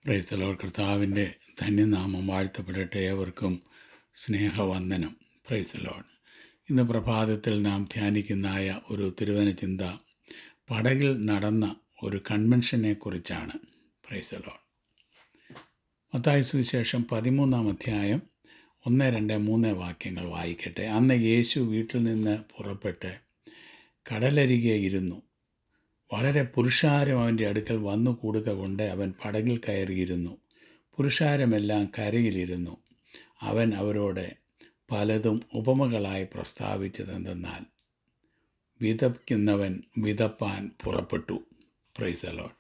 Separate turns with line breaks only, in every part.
പ്രൈസ്തലോ കർത്താവിൻ്റെ ധന്യനാമം വാഴ്ത്തപ്പെടട്ടെ ഏവർക്കും സ്നേഹവന്ദനം പ്രൈസ്തലോ ഇന്ന് പ്രഭാതത്തിൽ നാം ധ്യാനിക്കുന്നതായ ഒരു തിരുവന ചിന്ത പടകിൽ നടന്ന ഒരു കൺവെൻഷനെ കുറിച്ചാണ് പ്രൈസ്തലോ മത്തായ സുവിശേഷം പതിമൂന്നാം അധ്യായം ഒന്ന് രണ്ട് മൂന്ന് വാക്യങ്ങൾ വായിക്കട്ടെ അന്ന് യേശു വീട്ടിൽ നിന്ന് പുറപ്പെട്ട് കടലരികെ ഇരുന്നു വളരെ പുരുഷാരം അവൻ്റെ അടുക്കൽ വന്നു കൂടുക കൊണ്ട് അവൻ പടകിൽ കയറിയിരുന്നു പുരുഷാരമെല്ലാം കരയിലിരുന്നു അവൻ അവരോട് പലതും ഉപമകളായി പ്രസ്താവിച്ചതെന്തെന്നാൽ വിതയ്ക്കുന്നവൻ വിതപ്പാൻ പുറപ്പെട്ടു പ്രൈസലോൺ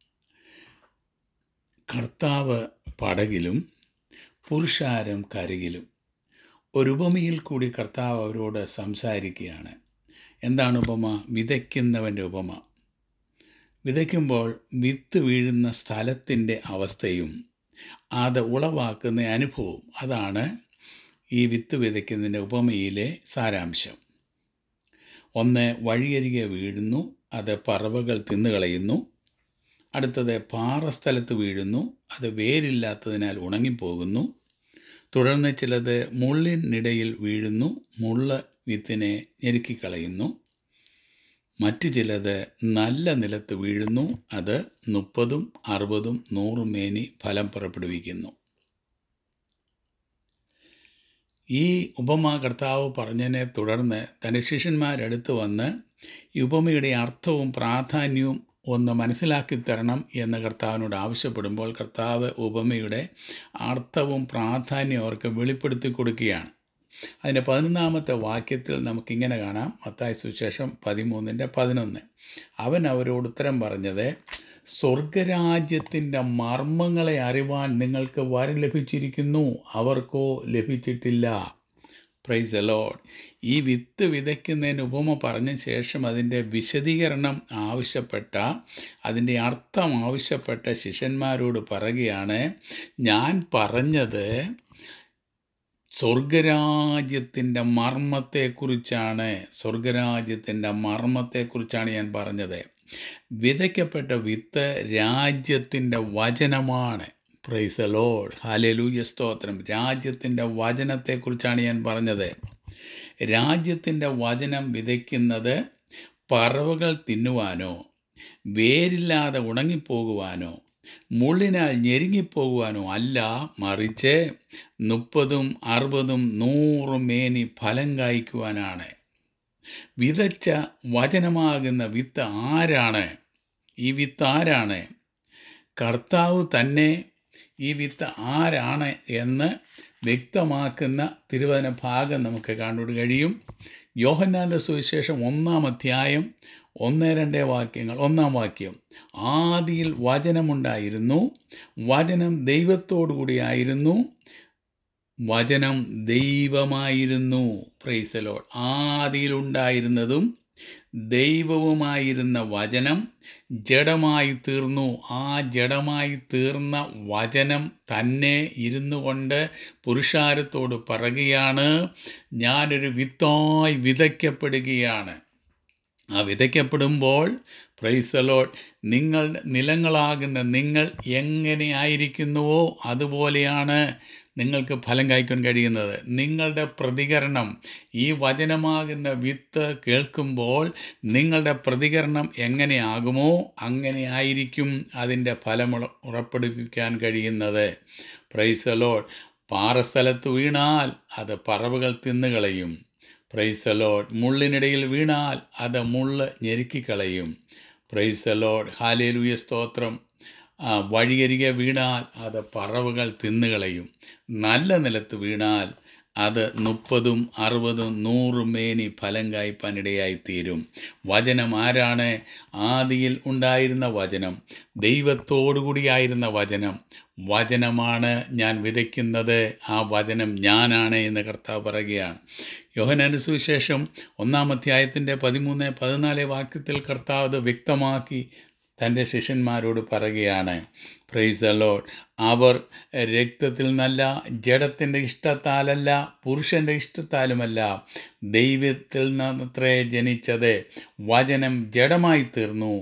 കർത്താവ് പടകിലും പുരുഷാരം കരയിലും ഒരു ഉപമയിൽ കൂടി കർത്താവ് അവരോട് സംസാരിക്കുകയാണ് എന്താണ് ഉപമ വിതയ്ക്കുന്നവൻ്റെ ഉപമ വിതയ്ക്കുമ്പോൾ വിത്ത് വീഴുന്ന സ്ഥലത്തിൻ്റെ അവസ്ഥയും അത് ഉളവാക്കുന്ന അനുഭവവും അതാണ് ഈ വിത്ത് വിതയ്ക്കുന്നതിൻ്റെ ഉപമയിലെ സാരാംശം ഒന്ന് വഴിയരികെ വീഴുന്നു അത് പറവകൾ തിന്നുകളയുന്നു അടുത്തത് പാറസ്ഥലത്ത് വീഴുന്നു അത് വേരില്ലാത്തതിനാൽ ഉണങ്ങിപ്പോകുന്നു തുടർന്ന് ചിലത് മുള്ളിനിടയിൽ വീഴുന്നു മുള്ള് വിത്തിനെ ഞെരുക്കിക്കളയുന്നു മറ്റു ചിലത് നല്ല നിലത്ത് വീഴുന്നു അത് മുപ്പതും അറുപതും നൂറും മേനി ഫലം പുറപ്പെടുവിക്കുന്നു ഈ ഉപമ കർത്താവ് പറഞ്ഞതിനെ തുടർന്ന് തൻ്റെ ശിഷ്യന്മാരടുത്ത് വന്ന് ഈ ഉപമയുടെ അർത്ഥവും പ്രാധാന്യവും ഒന്ന് മനസ്സിലാക്കി തരണം എന്ന് കർത്താവിനോട് ആവശ്യപ്പെടുമ്പോൾ കർത്താവ് ഉപമയുടെ അർത്ഥവും പ്രാധാന്യവും അവർക്ക് വെളിപ്പെടുത്തി കൊടുക്കുകയാണ് അതിൻ്റെ പതിനൊന്നാമത്തെ വാക്യത്തിൽ നമുക്കിങ്ങനെ കാണാം മത്തായ സുശേഷം പതിമൂന്നിൻ്റെ പതിനൊന്ന് അവൻ അവരോട് ഉത്തരം പറഞ്ഞത് സ്വർഗരാജ്യത്തിൻ്റെ മർമ്മങ്ങളെ അറിവാൻ നിങ്ങൾക്ക് വരം ലഭിച്ചിരിക്കുന്നു അവർക്കോ ലഭിച്ചിട്ടില്ല പ്രൈസ് അലോഡ് ഈ വിത്ത് വിതയ്ക്കുന്നതിന് ഉപമ പറഞ്ഞ ശേഷം അതിൻ്റെ വിശദീകരണം ആവശ്യപ്പെട്ട അതിൻ്റെ അർത്ഥം ആവശ്യപ്പെട്ട ശിഷ്യന്മാരോട് പറയുകയാണ് ഞാൻ പറഞ്ഞത് സ്വർഗരാജ്യത്തിൻ്റെ മർമ്മത്തെക്കുറിച്ചാണ് സ്വർഗരാജ്യത്തിൻ്റെ മർമ്മത്തെക്കുറിച്ചാണ് ഞാൻ പറഞ്ഞത് വിതയ്ക്കപ്പെട്ട വിത്ത് രാജ്യത്തിൻ്റെ വചനമാണ് പ്രൈസ് ലോഡ് ഹാലലൂയ സ്തോത്രം രാജ്യത്തിൻ്റെ വചനത്തെക്കുറിച്ചാണ് ഞാൻ പറഞ്ഞത് രാജ്യത്തിൻ്റെ വചനം വിതയ്ക്കുന്നത് പറവകൾ തിന്നുവാനോ വേരില്ലാതെ ഉണങ്ങിപ്പോകുവാനോ മുള്ളിനാൽ ഞെരുങ്ങിപ്പോകുവാനോ അല്ല മറിച്ച് മുപ്പതും അറുപതും നൂറും മേനി ഫലം കായ്ക്കുവാനാണ് വിതച്ച വചനമാകുന്ന വിത്ത് ആരാണ് ഈ വിത്ത് ആരാണ് കർത്താവ് തന്നെ ഈ വിത്ത് ആരാണ് എന്ന് വ്യക്തമാക്കുന്ന തിരുവചന ഭാഗം നമുക്ക് കാണുവാൻ കഴിയും യോഹന്നാൻ്റെ സുവിശേഷം ഒന്നാം അധ്യായം ഒന്ന് രണ്ട് വാക്യങ്ങൾ ഒന്നാം വാക്യം ആദിയിൽ വചനമുണ്ടായിരുന്നു വചനം ദൈവത്തോടു കൂടിയായിരുന്നു വചനം ദൈവമായിരുന്നു പ്രൈസലോഡ് ആദിയിലുണ്ടായിരുന്നതും ദൈവവുമായിരുന്ന വചനം ജഡമായി തീർന്നു ആ ജഡമായി തീർന്ന വചനം തന്നെ ഇരുന്നു കൊണ്ട് പുരുഷാരത്തോട് പറയുകയാണ് ഞാനൊരു വിത്തായി വിതയ്ക്കപ്പെടുകയാണ് ആ വിതയ്ക്കപ്പെടുമ്പോൾ പ്രൈസലോട്ട് നിങ്ങൾ നിലങ്ങളാകുന്ന നിങ്ങൾ എങ്ങനെ ആയിരിക്കുന്നുവോ അതുപോലെയാണ് നിങ്ങൾക്ക് ഫലം കായ്ക്കാൻ കഴിയുന്നത് നിങ്ങളുടെ പ്രതികരണം ഈ വചനമാകുന്ന വിത്ത് കേൾക്കുമ്പോൾ നിങ്ങളുടെ പ്രതികരണം എങ്ങനെയാകുമോ അങ്ങനെ ആയിരിക്കും അതിൻ്റെ ഫലം ഉറപ്പെടുപ്പിക്കാൻ കഴിയുന്നത് പ്രൈസലോട്ട് പാറസ്ഥലത്ത് വീണാൽ അത് പറവുകൾ തിന്നുകളയും പ്രൈസലോഡ് മുള്ളിനിടയിൽ വീണാൽ അത് മുള്ള് ഞെരുക്കിക്കളയും പ്രൈസലോഡ് ഹാലേലുയ സ്തോത്രം വഴിയരികെ വീണാൽ അത് പറവുകൾ തിന്നുകളയും നല്ല നിലത്ത് വീണാൽ അത് മുപ്പതും അറുപതും നൂറും മേനി ഫലം കായ്പാനിടയായിത്തീരും വചനം ആരാണ് ആദിയിൽ ഉണ്ടായിരുന്ന വചനം ദൈവത്തോടുകൂടിയായിരുന്ന വചനം വചനമാണ് ഞാൻ വിതയ്ക്കുന്നത് ആ വചനം ഞാനാണ് എന്ന് കർത്താവ് പറയുകയാണ് യോഹനാൻ്റെ സുവിശേഷം ഒന്നാം അധ്യായത്തിൻ്റെ പതിമൂന്ന് പതിനാല് വാക്യത്തിൽ കർത്താവ് അത് വ്യക്തമാക്കി തൻ്റെ ശിഷ്യന്മാരോട് പറയുകയാണ് പ്രൈസ് ദ ലോഡ് അവർ രക്തത്തിൽ നിന്നല്ല ജഡത്തിൻ്റെ ഇഷ്ടത്താലല്ല പുരുഷൻ്റെ ഇഷ്ടത്താലുമല്ല ദൈവത്തിൽ നിന്നത്രേ ജനിച്ചത് വചനം ജഡമായി തീർന്നു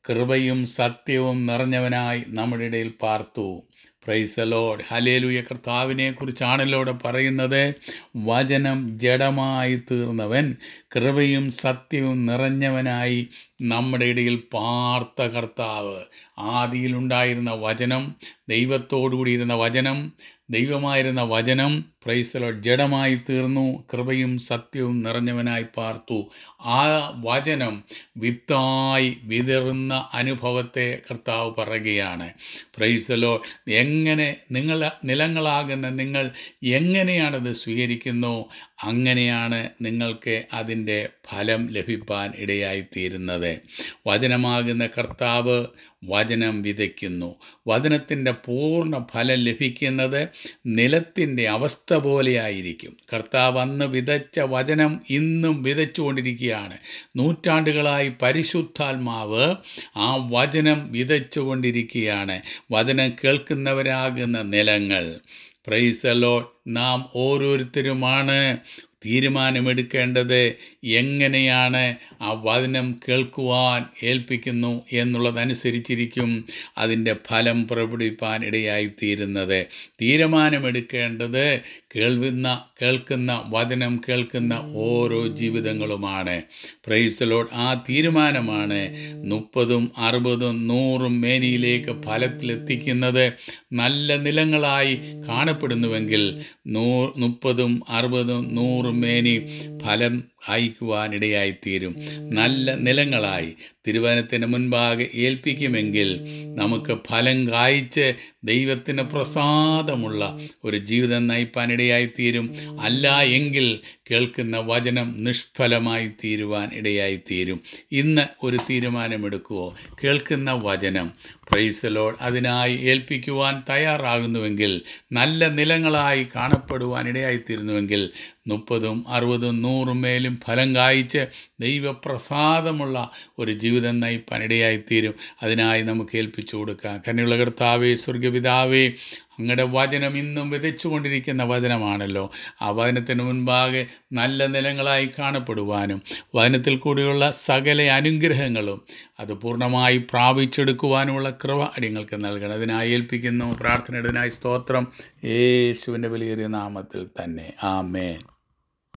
കൃപയും സത്യവും നിറഞ്ഞവനായി നമ്മുടെ ഇടയിൽ പാർത്തു പ്രൈസ് ലോഡ് ഹലേലുയ കർത്താവിനെ കുറിച്ചാണല്ലോ ഇവിടെ പറയുന്നത് വചനം ജഡമായി തീർന്നവൻ കൃപയും സത്യവും നിറഞ്ഞവനായി നമ്മുടെ ഇടയിൽ പാർത്ത കർത്താവ് ആദിയിലുണ്ടായിരുന്ന വചനം ദൈവത്തോടുകൂടിയിരുന്ന വചനം ദൈവമായിരുന്ന വചനം പ്രൈസലോ ജഡമായി തീർന്നു കൃപയും സത്യവും നിറഞ്ഞവനായി പാർത്തു ആ വചനം വിത്തായി വിതറുന്ന അനുഭവത്തെ കർത്താവ് പറയുകയാണ് പ്രൈസലോ എങ്ങനെ നിങ്ങൾ നിലങ്ങളാകുന്ന നിങ്ങൾ എങ്ങനെയാണത് സ്വീകരിക്കുന്നു അങ്ങനെയാണ് നിങ്ങൾക്ക് അതിൻ്റെ ഫലം ലഭിപ്പാൻ ഇടയായിത്തീരുന്നത് വചനമാകുന്ന കർത്താവ് വചനം വിതയ്ക്കുന്നു വചനത്തിൻ്റെ പൂർണ്ണ ഫലം ലഭിക്കുന്നത് നിലത്തിൻ്റെ അവസ്ഥ പോലെയായിരിക്കും കർത്താവ് അന്ന് വിതച്ച വചനം ഇന്നും വിതച്ചുകൊണ്ടിരിക്കുകയാണ് നൂറ്റാണ്ടുകളായി പരിശുദ്ധാത്മാവ് ആ വചനം വിതച്ചുകൊണ്ടിരിക്കുകയാണ് വചനം കേൾക്കുന്നവരാകുന്ന നിലങ്ങൾ പ്രൈസലോ നാം ഓരോരുത്തരുമാണ് തീരുമാനമെടുക്കേണ്ടത് എങ്ങനെയാണ് ആ വചനം കേൾക്കുവാൻ ഏൽപ്പിക്കുന്നു എന്നുള്ളതനുസരിച്ചിരിക്കും അതിൻ്റെ ഫലം പുറപ്പെടുവിപ്പാൻ ഇടയായിത്തീരുന്നത് തീരുമാനമെടുക്കേണ്ടത് കേൾവിന്ന കേൾക്കുന്ന വചനം കേൾക്കുന്ന ഓരോ ജീവിതങ്ങളുമാണ് പ്രൈസലോട് ആ തീരുമാനമാണ് മുപ്പതും അറുപതും നൂറും മേനിയിലേക്ക് ഫലത്തിലെത്തിക്കുന്നത് നല്ല നിലങ്ങളായി കാണപ്പെടുന്നുവെങ്കിൽ നൂ മുപ്പതും അറുപതും നൂറും മേനി ഫലം കായ്ക്കുവാനിടയായിത്തീരും നല്ല നിലങ്ങളായി തിരുവനത്തിന് മുൻപാകെ ഏൽപ്പിക്കുമെങ്കിൽ നമുക്ക് ഫലം കായ്ച്ച് ദൈവത്തിന് പ്രസാദമുള്ള ഒരു ജീവിതം നയിപ്പാനിടയായിത്തീരും അല്ല എങ്കിൽ കേൾക്കുന്ന വചനം നിഷ്ഫലമായി തീരുവാൻ ഇടയായിത്തീരും ഇന്ന് ഒരു തീരുമാനമെടുക്കുവോ കേൾക്കുന്ന വചനം പ്രൈസലോൾ അതിനായി ഏൽപ്പിക്കുവാൻ തയ്യാറാകുന്നുവെങ്കിൽ നല്ല നിലങ്ങളായി കാണപ്പെടുവാൻ ഇടയായിത്തീരുന്നുവെങ്കിൽ മുപ്പതും അറുപതും നൂറും മേലും ഫലം കായ്ച്ച് ദൈവപ്രസാദമുള്ള ഒരു ജീവിതം നയിപ്പാൻ ഇടയായിത്തീരും അതിനായി നമുക്ക് ഏൽപ്പിച്ചു കൊടുക്കാം കന്നുള്ള കർത്താവേ സ്വർഗപിതാവേ അങ്ങയുടെ വചനം ഇന്നും വിതച്ചുകൊണ്ടിരിക്കുന്ന വചനമാണല്ലോ ആ വചനത്തിന് മുൻപാകെ നല്ല നിലങ്ങളായി കാണപ്പെടുവാനും വചനത്തിൽ കൂടിയുള്ള സകല അനുഗ്രഹങ്ങളും അത് പൂർണ്ണമായി പ്രാപിച്ചെടുക്കുവാനുമുള്ള കൃപ അടിയങ്ങൾക്ക് നൽകണം അതിനായി ഏൽപ്പിക്കുന്നു പ്രാർത്ഥനയുടേതിനായി സ്തോത്രം യേശുവിൻ്റെ വലിയേറിയ നാമത്തിൽ തന്നെ ആമേൻ